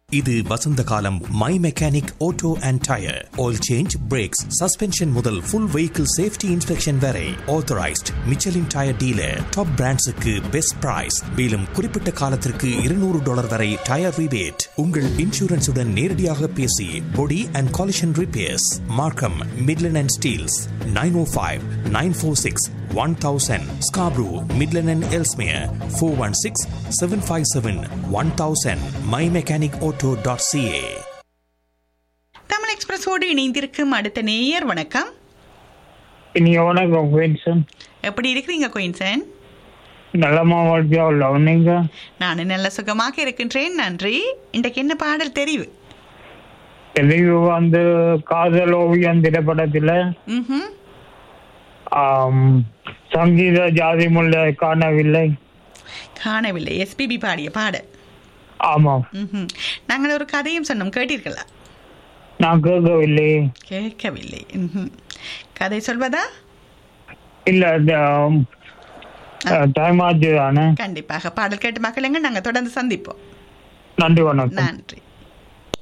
இது வசந்த காலம் my mechanic auto and tyre oil change brakes suspension முதல் ஃபுல் வெஹிக்கிள் சேஃப்டி இன்ஸ்பெக்ஷன் வரை authorised Michelin tyre dealer top பிராண்ட்ஸுக்கு பெஸ்ட் பிரைஸ் மேலும் குறிப்பிட்ட காலத்திற்கு இருநூறு டாலர் வரை டயர் ரிபேட் உங்கள் இன்சூரன்ஸுடன் நேரடியாக பேசி body and collision repairs Markham Midland and Steeles nine O five nine four six one thousand Scarborough Midland and Ellesmere four one six seven five seven one thousand my mechanic auto dot C A Tamil எக்ஸ்பிரஸோடு இணைந்திருக்கும் அடுத்த நேயர் வணக்கம் நீங்க வணக்கம் குயின்சன் எப்படி இருக்கிறீங்க குயின்சன் நல்லமா வாழ்க்கையா உள்ள நீங்க நான் நல்ல சுகமாக இருக்கின்றேன் நன்றி இன்றைக்கு என்ன பாடல் தெரிவு தெளிவு வந்து காதல் ஓவியம் திரைப்படத்துல ம்ஹும். ஆம், சங்கீத ஜாதி முல்லை காணவில்லை காணவில்லை எஸ்பிபி பாடிய பாடல் ஆமாம் ம்ஹும். நாங்கள் ஒரு கதையும் சொன்னோம் கேட்டீர்களா நான் கேட்கவில்லை கேட்கவில்லை ம்ஹும். கதை சொல்வதா இல்ல டைம் ஆச்சு தானே கண்டிப்பாக பாடல் கேட்டு மக்களுங்க நாங்கள் தொடர்ந்து சந்திப்போம் நன்றி வணக்கம் நன்றி